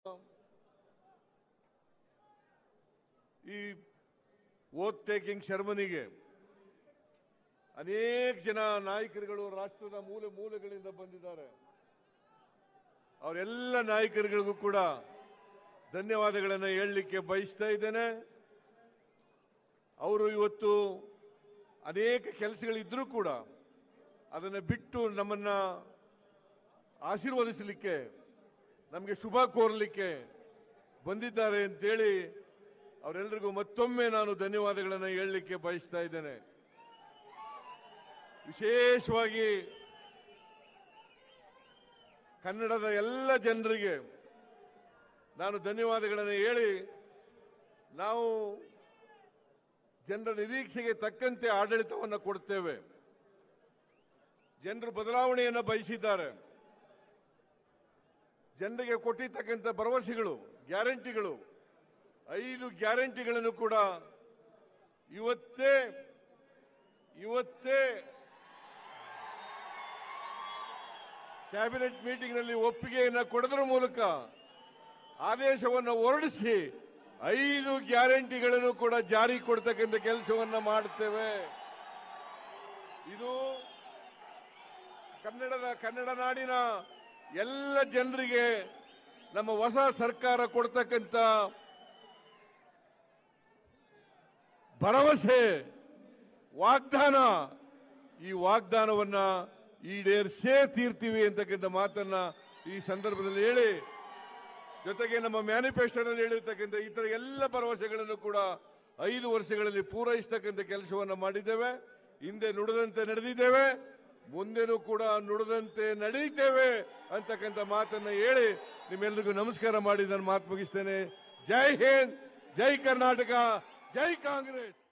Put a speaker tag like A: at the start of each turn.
A: ಈ ಓತ್ ಟೇಕಿಂಗ್ ಶರ್ಮನಿಗೆ ಅನೇಕ ಜನ ನಾಯಕರುಗಳು ರಾಷ್ಟ್ರದ ಮೂಲೆ ಮೂಲೆಗಳಿಂದ ಬಂದಿದ್ದಾರೆ ಅವರೆಲ್ಲ ನಾಯಕರುಗಳಿಗೂ ಕೂಡ ಧನ್ಯವಾದಗಳನ್ನು ಹೇಳಲಿಕ್ಕೆ ಬಯಸ್ತಾ ಇದ್ದೇನೆ ಅವರು ಇವತ್ತು ಅನೇಕ ಕೆಲಸಗಳಿದ್ರೂ ಕೂಡ ಅದನ್ನು ಬಿಟ್ಟು ನಮ್ಮನ್ನ ಆಶೀರ್ವದಿಸಲಿಕ್ಕೆ ನಮಗೆ ಶುಭ ಕೋರಲಿಕ್ಕೆ ಬಂದಿದ್ದಾರೆ ಅಂತೇಳಿ ಅವರೆಲ್ಲರಿಗೂ ಮತ್ತೊಮ್ಮೆ ನಾನು ಧನ್ಯವಾದಗಳನ್ನು ಹೇಳಲಿಕ್ಕೆ ಬಯಸ್ತಾ ಇದ್ದೇನೆ ವಿಶೇಷವಾಗಿ ಕನ್ನಡದ ಎಲ್ಲ ಜನರಿಗೆ ನಾನು ಧನ್ಯವಾದಗಳನ್ನು ಹೇಳಿ ನಾವು ಜನರ ನಿರೀಕ್ಷೆಗೆ ತಕ್ಕಂತೆ ಆಡಳಿತವನ್ನು ಕೊಡ್ತೇವೆ ಜನರು ಬದಲಾವಣೆಯನ್ನು ಬಯಸಿದ್ದಾರೆ ಜನರಿಗೆ ಕೊಟ್ಟಿರ್ತಕ್ಕಂಥ ಭರವಸೆಗಳು ಗ್ಯಾರಂಟಿಗಳು ಐದು ಗ್ಯಾರಂಟಿಗಳನ್ನು ಕೂಡ ಇವತ್ತೇ ಇವತ್ತೇ ಕ್ಯಾಬಿನೆಟ್ ಮೀಟಿಂಗ್ನಲ್ಲಿ ಒಪ್ಪಿಗೆಯನ್ನು ಕೊಡೋದ್ರ ಮೂಲಕ ಆದೇಶವನ್ನು ಹೊರಡಿಸಿ ಐದು ಗ್ಯಾರಂಟಿಗಳನ್ನು ಕೂಡ ಜಾರಿ ಕೊಡ್ತಕ್ಕಂಥ ಕೆಲಸವನ್ನ ಮಾಡುತ್ತೇವೆ ಇದು ಕನ್ನಡದ ಕನ್ನಡ ನಾಡಿನ ಎಲ್ಲ ಜನರಿಗೆ ನಮ್ಮ ಹೊಸ ಸರ್ಕಾರ ಕೊಡ್ತಕ್ಕಂಥ ಭರವಸೆ ವಾಗ್ದಾನ ಈ ವಾಗ್ದಾನವನ್ನ ಈಡೇರಿಸೇ ತೀರ್ತೀವಿ ಅಂತಕ್ಕಂಥ ಮಾತನ್ನ ಈ ಸಂದರ್ಭದಲ್ಲಿ ಹೇಳಿ ಜೊತೆಗೆ ನಮ್ಮ ಮ್ಯಾನಿಫೆಸ್ಟೋನಲ್ಲಿ ಹೇಳಿರ್ತಕ್ಕಂಥ ಇತರ ಎಲ್ಲ ಭರವಸೆಗಳನ್ನು ಕೂಡ ಐದು ವರ್ಷಗಳಲ್ಲಿ ಪೂರೈಸತಕ್ಕಂಥ ಕೆಲಸವನ್ನು ಮಾಡಿದ್ದೇವೆ ಹಿಂದೆ ನುಡಿದಂತೆ ನಡೆದಿದ್ದೇವೆ ಮುಂದೆನೂ ಕೂಡ ನುಡಿದಂತೆ ನಡೀತೇವೆ ಅಂತಕ್ಕಂಥ ಮಾತನ್ನ ಹೇಳಿ ನಿಮ್ಮೆಲ್ಲರಿಗೂ ನಮಸ್ಕಾರ ಮಾಡಿ ನಾನು ಮಾತು ಮುಗಿಸ್ತೇನೆ ಜೈ ಹಿಂದ್ ಜೈ ಕರ್ನಾಟಕ ಜೈ ಕಾಂಗ್ರೆಸ್